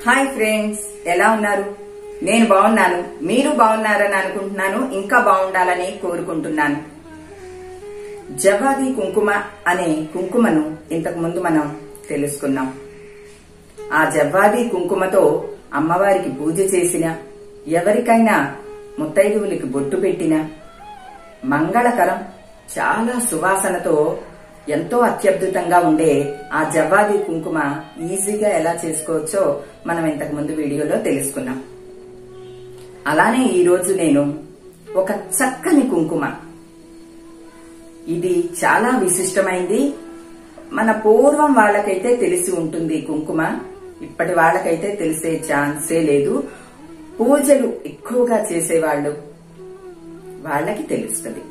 hi friends ఎలా ఉన్నారు నేను బాగున్నాను మీరు బాగున్నారని అనుకుంటున్నాను ఇంకా బాగుండాలని కోరుకుంటున్నాను జవాది కుంకుమ అనే కుంకుమను ఇంతకు ముందు మనం తెలుసుకున్నాం ఆ జవ్వాది కుంకుమతో అమ్మవారికి పూజ చేసిన ఎవరికైనా ముత్తైదువులకి బొట్టు పెట్టిన మంగళకరం చాలా సువాసనతో ఎంతో అత్యద్భుతంగా ఉండే ఆ జవ్వాది కుంకుమ ఈజీగా ఎలా చేసుకోవచ్చో మనం ఇంతకు ముందు వీడియోలో తెలుసుకున్నాం అలానే ఈ రోజు నేను ఒక చక్కని కుంకుమ ఇది చాలా విశిష్టమైంది మన పూర్వం వాళ్ళకైతే తెలిసి ఉంటుంది ఈ కుంకుమ ఇప్పటి వాళ్ళకైతే తెలిసే ఛాన్సే లేదు పూజలు ఎక్కువగా చేసేవాళ్ళు వాళ్ళకి తెలుస్తుంది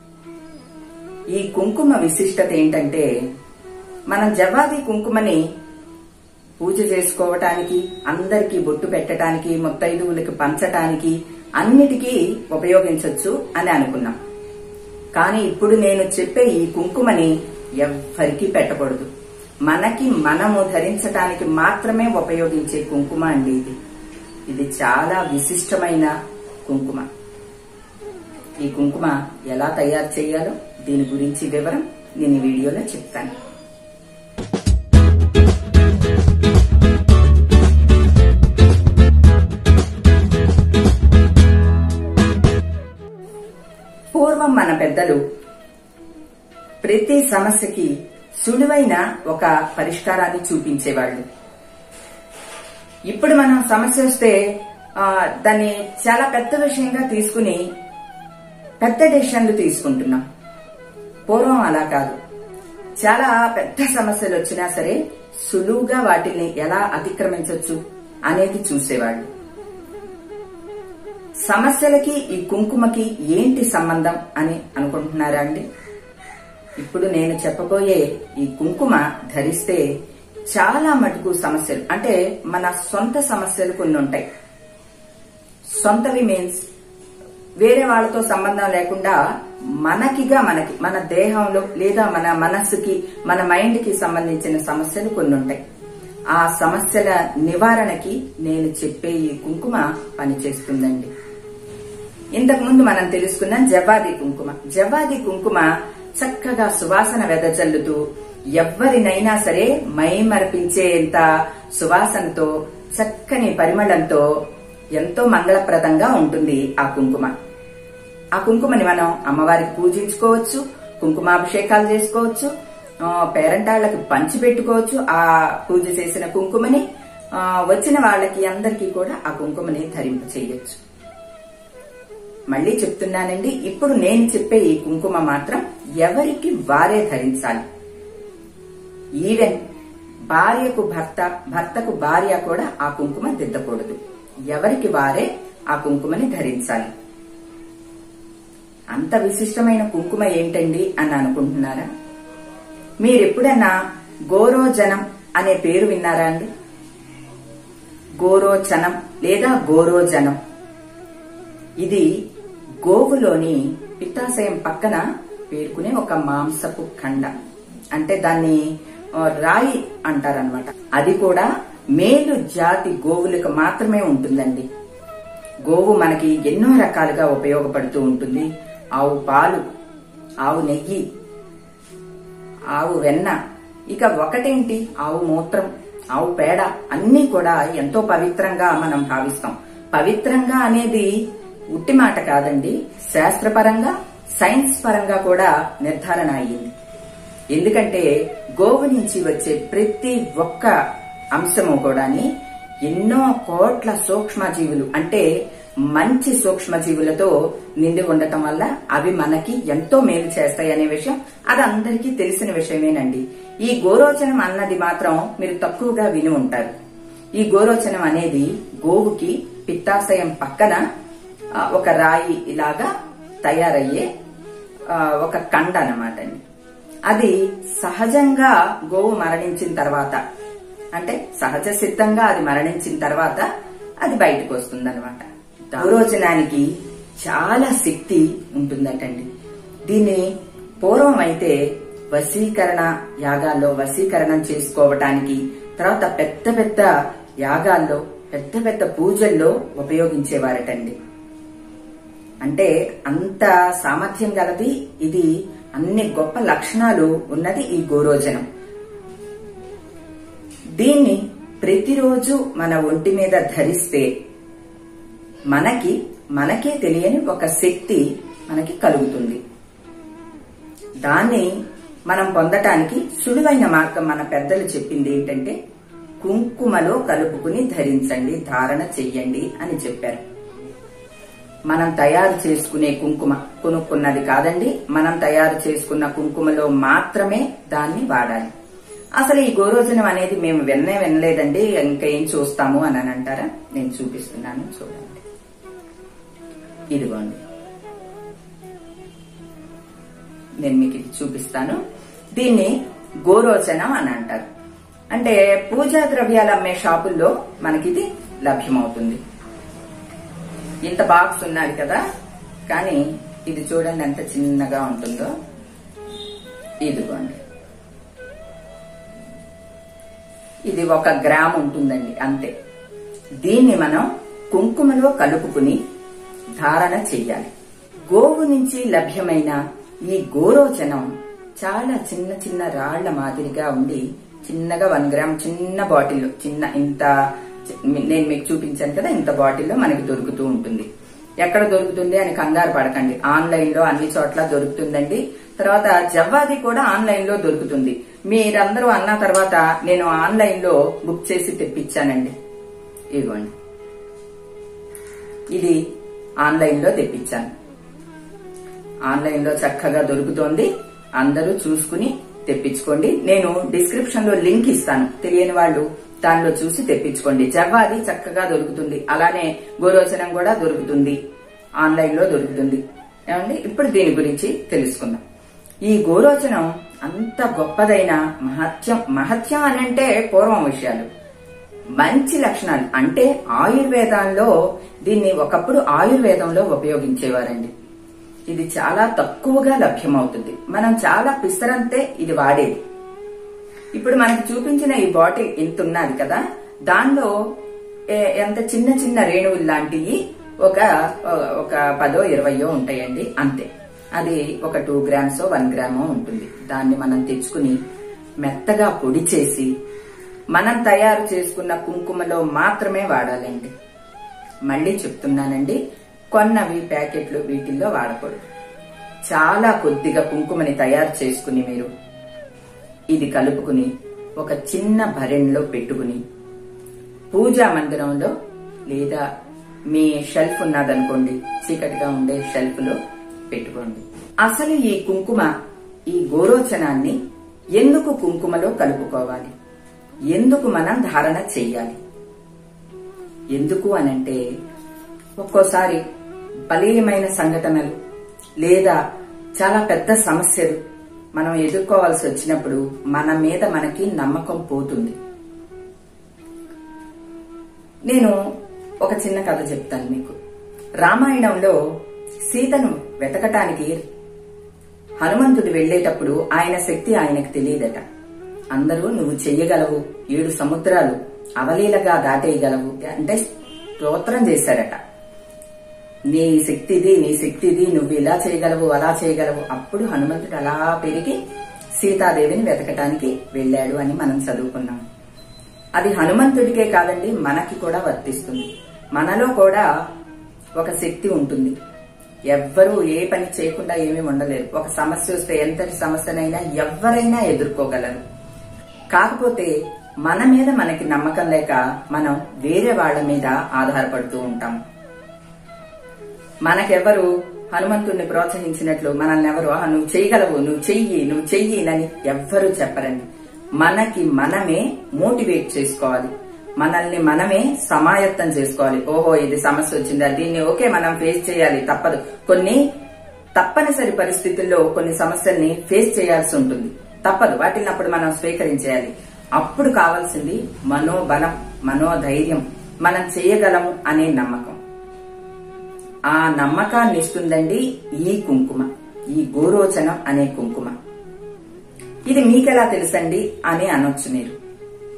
ఈ కుంకుమ విశిష్టత ఏంటంటే మనం జవ్వాది కుంకుమని పూజ చేసుకోవటానికి అందరికీ బొట్టు పెట్టడానికి ముత్తైదువులకి పంచటానికి అన్నిటికీ ఉపయోగించవచ్చు అని అనుకున్నాం కానీ ఇప్పుడు నేను చెప్పే ఈ కుంకుమని ఎవ్వరికీ పెట్టకూడదు మనకి మనము ధరించటానికి మాత్రమే ఉపయోగించే కుంకుమ అండి ఇది ఇది చాలా విశిష్టమైన కుంకుమ ఈ కుంకుమ ఎలా తయారు చేయాలో దీని గురించి వివరం నేను ఈ వీడియోలో చెప్తాను పూర్వం మన పెద్దలు ప్రతి సమస్యకి సులువైన ఒక పరిష్కారాన్ని చూపించేవాళ్ళు ఇప్పుడు మనం సమస్య వస్తే ఆ, దాన్ని చాలా పెద్ద విషయంగా తీసుకుని పెద్ద డెసిషన్లు తీసుకుంటున్నాం పూర్వం అలా కాదు చాలా పెద్ద సమస్యలు వచ్చినా సరే సులువుగా వాటిని ఎలా అతిక్రమించవచ్చు అనేది చూసేవాళ్ళు సమస్యలకి ఈ కుంకుమకి ఏంటి సంబంధం అని అనుకుంటున్నారా అండి ఇప్పుడు నేను చెప్పబోయే ఈ కుంకుమ ధరిస్తే చాలా మటుకు సమస్యలు అంటే మన సొంత సమస్యలు కొన్ని ఉంటాయి సొంతవి మీన్స్ వేరే వాళ్ళతో సంబంధం లేకుండా మనకిగా మనకి మన దేహంలో లేదా మన మనస్సుకి మన మైండ్ కి సంబంధించిన సమస్యలు కొన్ని ఉంటాయి ఆ సమస్యల నివారణకి నేను చెప్పే ఈ కుంకుమ పనిచేస్తుందండి ఇంతకు ముందు మనం తెలుసుకున్నాం జవ్వాది కుంకుమ జవ్వాది కుంకుమ చక్కగా సువాసన వెదజల్లుతూ ఎవ్వరినైనా సరే మైమర్పించేంత సువాసనతో చక్కని పరిమళంతో ఎంతో మంగళప్రదంగా ఉంటుంది ఆ కుంకుమ ఆ కుంకుమని మనం అమ్మవారికి పూజించుకోవచ్చు కుంకుమాభిషేకాలు చేసుకోవచ్చు ఆ, పేరంటాళ్ళకి పంచి పెట్టుకోవచ్చు ఆ పూజ చేసిన కుంకుమని ఆ, వచ్చిన వాళ్ళకి అందరికీ కూడా ఆ కుంకుమని ధరింప చేయొచ్చు మళ్ళీ చెప్తున్నానండి ఇప్పుడు నేను చెప్పే ఈ కుంకుమ మాత్రం ఎవరికి వారే ధరించాలి ఈవెన్ భార్యకు భర్త భర్తకు భార్య కూడా ఆ కుంకుమ దిద్దకూడదు ఎవరికి వారే ఆ కుంకుమని ధరించాలి అంత విశిష్టమైన కుంకుమ ఏంటండి అని అనుకుంటున్నారా మీరెప్పుడన్నా గోరోజనం అనే పేరు విన్నారా అండి గోరోచనం లేదా గోరోజనం ఇది గోవులోని పిత్తాశయం పక్కన పేర్కొనే ఒక మాంసపు ఖండ అంటే దాన్ని ఆ, రాయి అంటారనమాట అది కూడా మేలు జాతి గోవులకు మాత్రమే ఉంటుందండి గోవు మనకి ఎన్నో రకాలుగా ఉపయోగపడుతూ ఉంటుంది ఆవు పాలు ఆవు నెయ్యి ఆవు వెన్న ఇక ఒకటేంటి ఆవు మూత్రం ఆవు పేడ అన్నీ కూడా ఎంతో పవిత్రంగా మనం భావిస్తాం పవిత్రంగా అనేది ఉట్టి మాట కాదండి శాస్త్రపరంగా సైన్స్ పరంగా కూడా నిర్ధారణ అయ్యింది ఎందుకంటే గోవు నుంచి వచ్చే ప్రతి ఒక్క అంశము కూడాని ఎన్నో కోట్ల సూక్ష్మజీవులు అంటే మంచి సూక్ష్మజీవులతో నిండి ఉండటం వల్ల అవి మనకి ఎంతో మేలు చేస్తాయి అనే విషయం అది అందరికీ తెలిసిన విషయమేనండి ఈ గోరోచనం అన్నది మాత్రం మీరు తక్కువగా విని ఉంటారు ఈ గోరోచనం అనేది గోవుకి పిత్తాశయం పక్కన ఆ, ఒక రాయి ఇలాగా తయారయ్యే ఆ, ఒక కండ అన్నమాట అండి అది సహజంగా గోవు మరణించిన తర్వాత అంటే సహజ సిద్ధంగా అది మరణించిన తర్వాత అది బయటకు వస్తుందన్నమాట గోరోచనానికి చాలా శక్తి ఉంటుందటండి దీన్ని పూర్వం అయితే వశీకరణ యాగాల్లో వశీకరణం చేసుకోవటానికి తర్వాత పెద్ద పెద్ద యాగాల్లో పెద్ద పెద్ద పూజల్లో ఉపయోగించేవారటండి అంటే అంత సామర్థ్యం గలది ఇది అన్ని గొప్ప లక్షణాలు ఉన్నది ఈ గోరోజనం దీన్ని ప్రతిరోజు మన ఒంటి మీద ధరిస్తే మనకి మనకే తెలియని ఒక శక్తి మనకి కలుగుతుంది దాన్ని మనం పొందటానికి సులువైన మార్గం మన పెద్దలు చెప్పింది ఏంటంటే కుంకుమలో కలుపుకుని ధరించండి ధారణ చెయ్యండి అని చెప్పారు మనం తయారు చేసుకునే కుంకుమ కొనుక్కున్నది కాదండి మనం తయారు చేసుకున్న కుంకుమలో మాత్రమే దాన్ని వాడాలి అసలు ఈ గోరోజనం అనేది మేము విన్నే వినలేదండి ఇంకా ఏం చూస్తాము అని అని అంటారా నేను చూపిస్తున్నాను చూడండి ఇదిగోండి నేను మీకు ఇది చూపిస్తాను దీన్ని గోరోచనం అని అంటారు అంటే పూజా ద్రవ్యాలు అమ్మే షాపుల్లో మనకిది లభ్యమవుతుంది ఇంత బాక్స్ ఉన్నది కదా కానీ ఇది చూడండి ఎంత చిన్నగా ఉంటుందో ఇదిగోండి ఇది ఒక గ్రామ్ ఉంటుందండి అంతే దీన్ని మనం కుంకుమలో కలుపుకుని ధారణ చెయ్యాలి గోవు నుంచి లభ్యమైన ఈ గోరోచనం చాలా చిన్న చిన్న రాళ్ల మాదిరిగా ఉండి చిన్నగా వన్ గ్రామ్ చిన్న బాటిల్ చిన్న ఇంత నేను మీకు చూపించాను కదా ఇంత బాటిల్లో మనకి దొరుకుతూ ఉంటుంది ఎక్కడ దొరుకుతుంది అని కంగారు పడకండి ఆన్లైన్ లో అన్ని చోట్ల దొరుకుతుందండి తర్వాత జవ్వాది కూడా ఆన్లైన్ లో దొరుకుతుంది మీరందరూ అన్న తర్వాత నేను ఆన్లైన్ లో బుక్ చేసి తెప్పించానండి ఇదిగోండి ఇది ఆన్లైన్ లో తెప్పించాను ఆన్లైన్ లో చక్కగా దొరుకుతోంది అందరూ చూసుకుని తెప్పించుకోండి నేను డిస్క్రిప్షన్ లో లింక్ ఇస్తాను తెలియని వాళ్ళు దానిలో చూసి తెప్పించుకోండి జవ్వాది చక్కగా దొరుకుతుంది అలానే గోరోచనం కూడా దొరుకుతుంది ఆన్లైన్ లో దొరుకుతుంది ఏమండి ఇప్పుడు దీని గురించి తెలుసుకుందాం ఈ గోరోచనం అంత గొప్పదైన మహత్యం మహత్యం అని అంటే పూర్వం విషయాలు మంచి లక్షణాలు అంటే ఆయుర్వేదంలో దీన్ని ఒకప్పుడు ఆయుర్వేదంలో ఉపయోగించేవారండి ఇది చాలా తక్కువగా లభ్యమవుతుంది మనం చాలా పిసరంతే ఇది వాడేది ఇప్పుడు మనకి చూపించిన ఈ బాటిల్ ఇంత ఉన్నది కదా దానిలో ఏ- ఎంత చిన్న చిన్న రేణువులు లాంటివి ఒక ఒక పదో ఇరవయో ఉంటాయండి అంతే అది ఒక టూ గ్రామ్స్ వన్ గ్రామో ఉంటుంది దాన్ని మనం తెచ్చుకుని మెత్తగా పొడి చేసి మనం తయారు చేసుకున్న కుంకుమలో మాత్రమే వాడాలండి మళ్ళీ చెప్తున్నానండి కొన్నవి ప్యాకెట్లు వీటిల్లో వాడకూడదు చాలా కొద్దిగా కుంకుమని తయారు చేసుకుని మీరు ఇది కలుపుకుని ఒక చిన్న భరణిలో పెట్టుకుని పూజా మందిరంలో లేదా మీ షెల్ఫ్ ఉన్నదనుకోండి చీకటిగా ఉండే షెల్ఫ్ లో పెట్టుకోండి అసలు ఈ కుంకుమ ఈ గోరోచనాన్ని ఎందుకు కుంకుమలో కలుపుకోవాలి ఎందుకు మనం ధారణ చెయ్యాలి ఎందుకు అనంటే ఒక్కోసారి బలీయమైన సంఘటనలు లేదా చాలా పెద్ద సమస్యలు మనం ఎదుర్కోవాల్సి వచ్చినప్పుడు మన మీద మనకి నమ్మకం పోతుంది నేను ఒక చిన్న కథ చెప్తాను మీకు రామాయణంలో సీతను వెతకటానికి హనుమంతుడు వెళ్లేటప్పుడు ఆయన శక్తి ఆయనకు తెలియదట అందరూ నువ్వు చెయ్యగలవు ఏడు సముద్రాలు అవలీలగా దాటేయగలవు అంటే స్తోత్రం చేశారట నీ శక్తిది నీ శక్తిది నువ్వు ఇలా చేయగలవు అలా చేయగలవు అప్పుడు హనుమంతుడు అలా పెరిగి సీతాదేవిని వెతకటానికి వెళ్ళాడు అని మనం చదువుకున్నాం అది హనుమంతుడికే కాదండి మనకి కూడా వర్తిస్తుంది మనలో కూడా ఒక శక్తి ఉంటుంది ఎవ్వరూ ఏ పని చేయకుండా ఏమీ ఉండలేరు ఒక సమస్య వస్తే ఎంతటి సమస్యనైనా ఎవరైనా ఎదుర్కోగలరు కాకపోతే మన మీద మనకి నమ్మకం లేక మనం వేరే వాళ్ళ మీద ఆధారపడుతూ ఉంటాం మనకెవరు హనుమంతుణ్ణి ప్రోత్సహించినట్లు మనల్ని ఎవరు "ఆ, నువ్వు చేయగలవు నువ్వు చెయ్యి నువ్వు చెయ్యి అని ఎవ్వరూ చెప్పరండి మనకి మనమే మోటివేట్ చేసుకోవాలి మనల్ని మనమే సమాయత్తం చేసుకోవాలి ఓహో ఇది సమస్య వచ్చిందా దీన్ని ఓకే మనం ఫేస్ చేయాలి తప్పదు కొన్ని తప్పనిసరి పరిస్థితుల్లో కొన్ని సమస్యల్ని ఫేస్ చేయాల్సి ఉంటుంది తప్పదు వాటిని అప్పుడు మనం స్వీకరించేయాలి అప్పుడు కావాల్సింది మనోబలం మనోధైర్యం మనం చేయగలము అనే నమ్మకం ఆ నమ్మకాన్ని ఇస్తుందండి ఈ కుంకుమ ఈ గోరోచనం అనే కుంకుమ ఇది మీకెలా తెలుసండి అని అనొచ్చు మీరు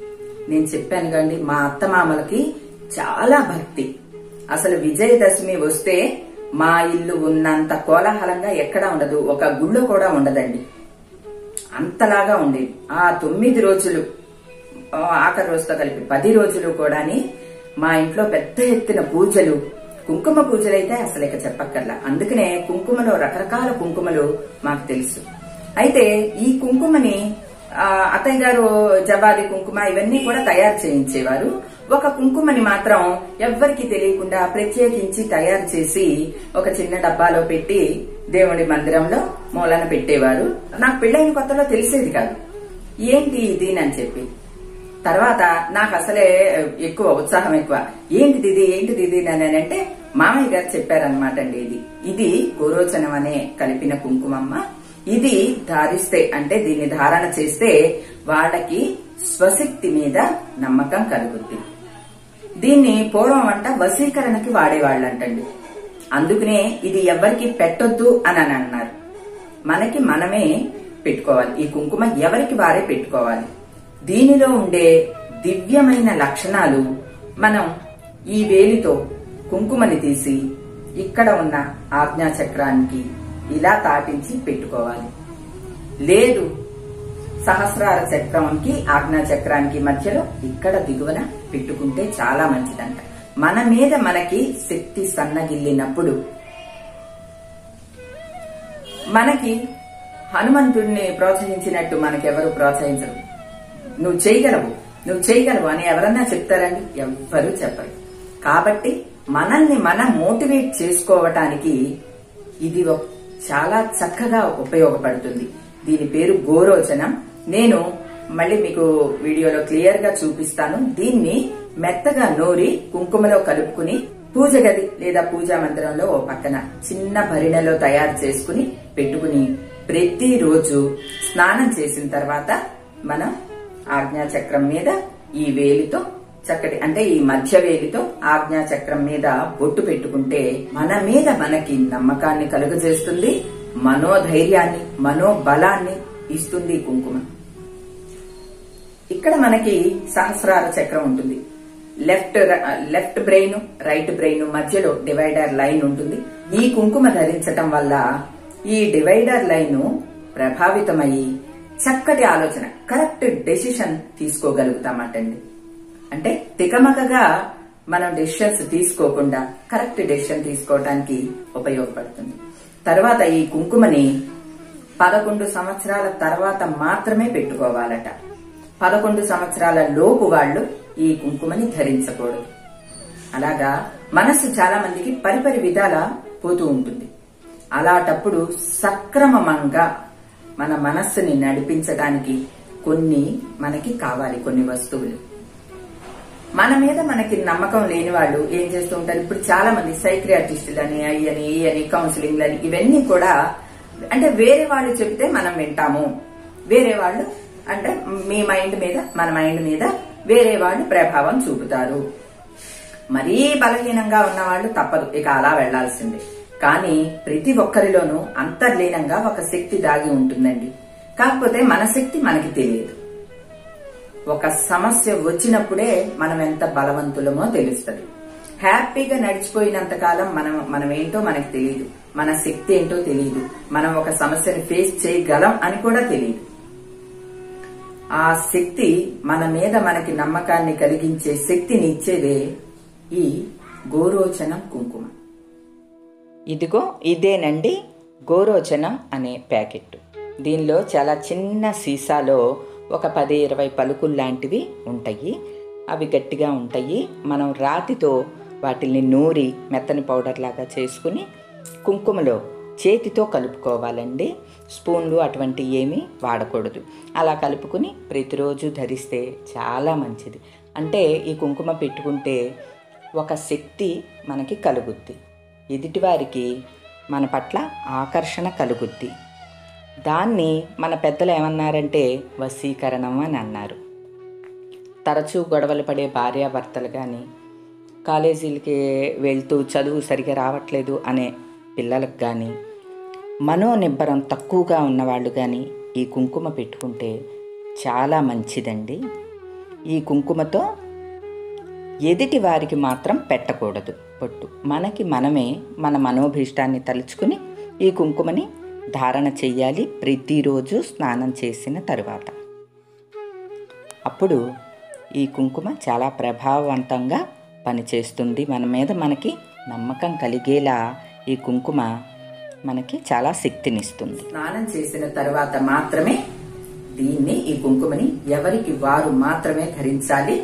నేను చెప్పాను కండి మా అత్తమామలకి చాలా భక్తి అసలు విజయదశమి వస్తే మా ఇల్లు ఉన్నంత కోలాహలంగా ఎక్కడా ఉండదు ఒక గుళ్ళో కూడా ఉండదండి అంతలాగా ఉండేది ఆ తొమ్మిది రోజులు ఆ, ఆఖరి రోజుతో కలిపి పది రోజులు కూడాని మా ఇంట్లో పెద్ద ఎత్తున పూజలు కుంకుమ పూజలు అయితే అసలు ఇక చెప్పక్కర్లా అందుకనే కుంకుమలో రకరకాల కుంకుమలు మాకు తెలుసు అయితే ఈ కుంకుమని ఆ, అత్తయ్య గారు జవాది కుంకుమ ఇవన్నీ కూడా తయారు చేయించేవారు ఒక కుంకుమని మాత్రం ఎవ్వరికి తెలియకుండా ప్రత్యేకించి తయారు చేసి ఒక చిన్న డబ్బాలో పెట్టి దేవుడి మందిరంలో మూలన పెట్టేవారు నాకు పెళ్ళైన కొత్తలో తెలిసేది కాదు ఏంటి ఇది అని చెప్పి తర్వాత నాకు అసలే ఎక్కువ ఉత్సాహం ఎక్కువ ఏంటిది ఇది ఏంటిది ఇది అని అంటే మామయ్య గారు చెప్పారనమాట అండి ఇది ఇది గోరోచనం అనే కలిపిన కుంకుమమ్మ ఇది ధారిస్తే అంటే దీన్ని ధారణ చేస్తే వాళ్ళకి స్వశక్తి మీద నమ్మకం కలుగుద్ది దీన్ని పూర్వం అంట వశీకరణకి వాడేవాళ్ళంటండి అందుకనే ఇది ఎవరికి పెట్టొద్దు అని అని అన్నారు మనకి మనమే పెట్టుకోవాలి ఈ కుంకుమ ఎవరికి వారే పెట్టుకోవాలి దీనిలో ఉండే దివ్యమైన లక్షణాలు మనం ఈ వేలితో కుంకుమని తీసి ఇక్కడ ఉన్న ఆజ్ఞా చక్రానికి ఇలా తాటించి పెట్టుకోవాలి లేదు సహస్రార చక్రానికి ఆజ్ఞా చక్రానికి మధ్యలో ఇక్కడ దిగువన పెట్టుకుంటే చాలా మంచిదంట మన మీద మనకి శక్తి సన్నగిల్లినప్పుడు మనకి హనుమంతుడిని ప్రోత్సహించినట్టు మనకెవరు ప్రోత్సహించరు నువ్వు చేయగలవు నువ్వు చేయగలవు అని ఎవరన్నా చెప్తారండి ఎవ్వరు చెప్పరు కాబట్టి మనల్ని మనం మోటివేట్ చేసుకోవటానికి ఇది ఒక- చాలా చక్కగా ఉపయోగపడుతుంది దీని పేరు గోరోచనం నేను మళ్ళీ మీకు వీడియోలో క్లియర్ గా చూపిస్తాను దీన్ని మెత్తగా నూరి కుంకుమలో కలుపుకుని పూజ గది లేదా పూజా మందిరంలో ఓ పక్కన చిన్న భరిణెలో తయారు చేసుకుని పెట్టుకుని ప్రతిరోజు స్నానం చేసిన తర్వాత మనం ఆజ్ఞా చక్రం మీద ఈ వేలితో చక్కటి అంటే ఈ మధ్య వేలితో ఆజ్ఞా చక్రం మీద బొట్టు పెట్టుకుంటే మన మీద మనకి నమ్మకాన్ని కలుగజేస్తుంది మనోధైర్యాన్ని మనోబలాన్ని ఇస్తుంది ఈ కుంకుమ ఇక్కడ మనకి సహస్రార చక్రం ఉంటుంది left left brain right brain మధ్యలో డివైడర్ లైన్ ఉంటుంది ఈ కుంకుమ ధరించటం వల్ల ఈ డివైడర్ లైన్ ప్రభావితమయ్యి చక్కటి ఆలోచన కరెక్ట్ డెసిషన్ తీసుకోగలుగుతామటండి అంటే తికమకగా మనం డెసిషన్స్ తీసుకోకుండా కరెక్ట్ డెసిషన్ తీసుకోవడానికి ఉపయోగపడుతుంది తర్వాత ఈ కుంకుమని పదకొండు సంవత్సరాల తర్వాత మాత్రమే పెట్టుకోవాలట పదకొండు సంవత్సరాల లోపు వాళ్ళు ఈ కుంకుమని ధరించకూడదు అలాగా మనస్సు చాలా మందికి పరిపరి విధాల పోతూ ఉంటుంది అలాంటప్పుడు సక్రమంగా మన మనస్సుని నడిపించడానికి కొన్ని మనకి కావాలి కొన్ని వస్తువులు మన మీద మనకి నమ్మకం లేని వాళ్ళు ఏం చేస్తూ ఉంటారు ఇప్పుడు చాలా మంది సైక్రియాటిస్టులు అని అయ్యి అని ఈ అని కౌన్సిలింగ్ అని ఇవన్నీ కూడా అంటే వేరే వాళ్ళు చెప్తే మనం వింటాము వేరే వాళ్ళు అంటే మీ మైండ్ మీద మన మైండ్ మీద వేరే వాళ్ళు ప్రభావం చూపుతారు మరీ బలహీనంగా ఉన్న వాళ్ళు తప్పదు ఇక అలా వెళ్లాల్సిందే కానీ ప్రతి ఒక్కరిలోనూ అంతర్లీనంగా ఒక శక్తి దాగి ఉంటుందండి కాకపోతే మన శక్తి మనకి తెలియదు ఒక సమస్య వచ్చినప్పుడే మనం ఎంత బలవంతులమో తెలుస్తుంది హ్యాపీగా నడిచిపోయినంత కాలం మనం మనం ఏంటో మనకు తెలియదు మన శక్తి ఏంటో తెలియదు మనం ఒక సమస్యని ఫేస్ చేయగలం అని కూడా తెలియదు ఆ శక్తి మన మీద మనకి నమ్మకాన్ని కలిగించే శక్తిని ఇచ్చేదే ఈ గోరోచనం కుంకుమ ఇదిగో ఇదేనండి గోరోచనం అనే ప్యాకెట్ దీనిలో చాలా చిన్న సీసాలో ఒక పది ఇరవై పలుకులు లాంటివి ఉంటాయి అవి గట్టిగా ఉంటాయి మనం రాతితో వాటిని నూరి మెత్తని పౌడర్ లాగా చేసుకుని కుంకుమలో చేతితో కలుపుకోవాలండి స్పూన్లు అటువంటి ఏమీ వాడకూడదు అలా కలుపుకుని ప్రతిరోజు ధరిస్తే చాలా మంచిది అంటే ఈ కుంకుమ పెట్టుకుంటే ఒక శక్తి మనకి కలుగుద్ది ఎదుటివారికి మన పట్ల ఆకర్షణ కలుగుద్ది దాన్ని మన పెద్దలు ఏమన్నారంటే వశీకరణం అని అన్నారు తరచూ గొడవలు పడే భార్యాభర్తలు కానీ కాలేజీలకి వెళ్తూ చదువు సరిగా రావట్లేదు అనే పిల్లలకు కానీ మనోనిబ్బరం తక్కువగా ఉన్నవాళ్ళు కానీ ఈ కుంకుమ పెట్టుకుంటే చాలా మంచిదండి ఈ కుంకుమతో ఎదుటి వారికి మాత్రం పెట్టకూడదు పొట్టు మనకి మనమే మన మనోభీష్టాన్ని తలుచుకుని ఈ కుంకుమని ధారణ చెయ్యాలి ప్రతిరోజు స్నానం చేసిన తరువాత అప్పుడు ఈ కుంకుమ చాలా ప్రభావవంతంగా పనిచేస్తుంది మన మీద మనకి నమ్మకం కలిగేలా ఈ కుంకుమ మనకి చాలా శక్తినిస్తుంది స్నానం చేసిన తర్వాత మాత్రమే దీన్ని ఈ కుంకుమని ఎవరికి వారు మాత్రమే ధరించాలి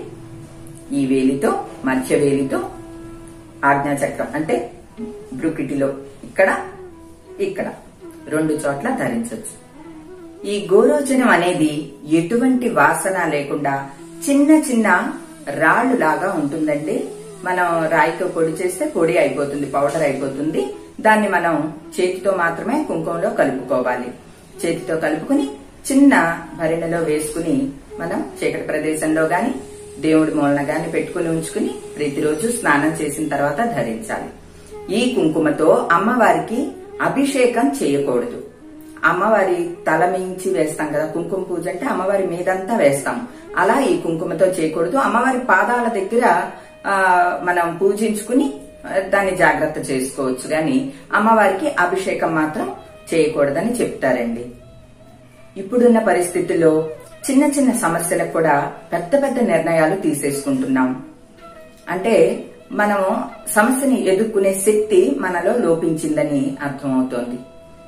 ఈ వేలితో మధ్య వేలితో ఆజ్ఞాచక్రం అంటే బ్రుకిటిలో ఇక్కడ ఇక్కడ రెండు చోట్ల ధరించవచ్చు ఈ గోరోచనం అనేది ఎటువంటి వాసన లేకుండా చిన్న చిన్న రాళ్ళు లాగా ఉంటుందండి మనం రాయితో పొడి చేస్తే పొడి అయిపోతుంది పౌడర్ అయిపోతుంది దాన్ని మనం చేతితో మాత్రమే కుంకుమలో కలుపుకోవాలి చేతితో కలుపుకుని చిన్న భరిణలో వేసుకుని మనం చీకటి ప్రదేశంలో గాని దేవుడి మూలన గాని పెట్టుకుని ఉంచుకుని ప్రతిరోజు స్నానం చేసిన తర్వాత ధరించాలి ఈ కుంకుమతో అమ్మవారికి అభిషేకం చేయకూడదు అమ్మవారి తల మించి వేస్తాం కదా కుంకుమ పూజ అంటే అమ్మవారి మీదంతా వేస్తాం అలా ఈ కుంకుమతో చేయకూడదు అమ్మవారి పాదాల దగ్గర ఆ, మనం పూజించుకుని ఆ, దాన్ని జాగ్రత్త చేసుకోవచ్చు గాని అమ్మవారికి అభిషేకం మాత్రం చేయకూడదని చెప్తారండి ఇప్పుడున్న పరిస్థితుల్లో చిన్న చిన్న సమస్యలకు కూడా పెద్ద పెద్ద నిర్ణయాలు తీసేసుకుంటున్నాం అంటే మనము సమస్యని ఎదుర్కొనే శక్తి మనలో లోపించిందని అర్థమవుతోంది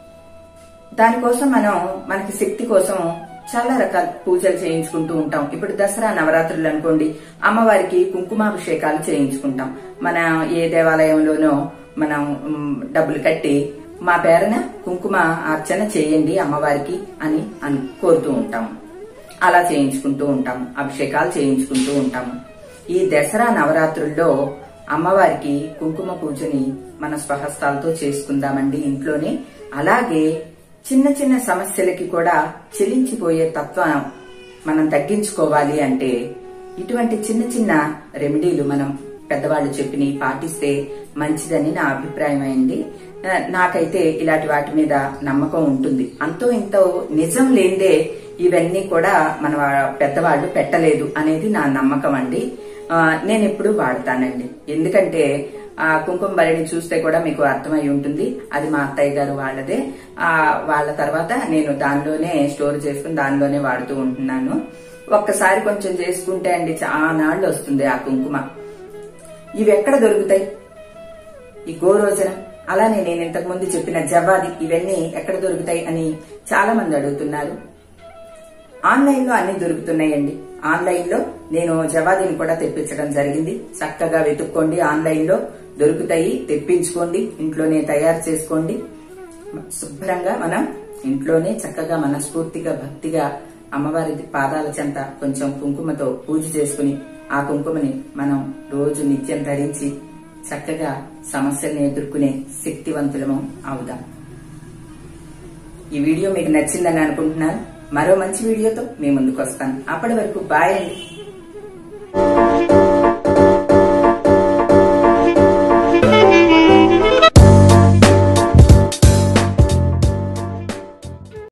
దానికోసం మనం మనకి శక్తి కోసం చాలా రకాల పూజలు చేయించుకుంటూ ఉంటాం ఇప్పుడు దసరా నవరాత్రులు అనుకోండి అమ్మవారికి కుంకుమాభిషేకాలు చేయించుకుంటాం మన ఏ దేవాలయంలోనో మనం మ్, డబ్బులు కట్టి మా పేరున కుంకుమ అర్చన చేయండి అమ్మవారికి అని అను కోరుతూ ఉంటాం అలా చేయించుకుంటూ ఉంటాము అభిషేకాలు చేయించుకుంటూ ఉంటాము ఈ దసరా నవరాత్రుల్లో అమ్మవారికి కుంకుమ పూజని మన స్వహస్తాలతో చేసుకుందామండి ఇంట్లోనే అలాగే చిన్న చిన్న సమస్యలకి కూడా చెలించిపోయే తత్వం మనం తగ్గించుకోవాలి అంటే ఇటువంటి చిన్న చిన్న రెమెడీలు మనం పెద్దవాళ్ళు చెప్పినవి పాటిస్తే మంచిదని నా అభిప్రాయం అయింది ఆ, నాకైతే ఇలాంటి వాటి మీద నమ్మకం ఉంటుంది అంతో ఇంతో నిజం లేదే ఇవన్నీ కూడా మన వా- పెద్దవాళ్ళు పెట్టలేదు అనేది నా నమ్మకం అండి ఆ, నేను ఎప్పుడు వాడతానండి ఎందుకంటే ఆ కుంకుమ బలిని చూస్తే కూడా మీకు అర్థమై ఉంటుంది అది మా అత్తయ్య గారు వాళ్ళదే ఆ వాళ్ళ తర్వాత నేను దానిలోనే స్టోర్ చేసుకుని దానిలోనే వాడుతూ ఉంటున్నాను ఒక్కసారి కొంచెం చేసుకుంటే అండి చాలా నాళ్ళు వస్తుంది ఆ కుంకుమ ఇవి ఎక్కడ దొరుకుతాయి ఈ గోరోజనం అలానే నేను ఇంతకు ముందు చెప్పిన జవ్వాది ఇవన్నీ ఎక్కడ దొరుకుతాయి అని చాలా మంది అడుగుతున్నారు ఆన్లైన్ లో అన్ని దొరుకుతున్నాయండి ఆన్లైన్ లో నేను జవాదీని కూడా తెప్పించడం జరిగింది చక్కగా వెతుక్కోండి ఆన్లైన్ లో దొరుకుతాయి తెప్పించుకోండి ఇంట్లోనే తయారు చేసుకోండి శుభ్రంగా మనం ఇంట్లోనే చక్కగా మనస్ఫూర్తిగా భక్తిగా అమ్మవారి పాదాల చెంత కొంచెం కుంకుమతో పూజ చేసుకుని ఆ కుంకుమని మనం రోజు నిత్యం ధరించి చక్కగా సమస్యల్ని ఎదుర్కొనే శక్తివంతులము అవుదాం ఈ వీడియో మీకు నచ్చిందని అనుకుంటున్నాను మరో మంచి వీడియోతో మీ ముందుకు వస్తాను అప్పటి వరకు బాయ్ అండి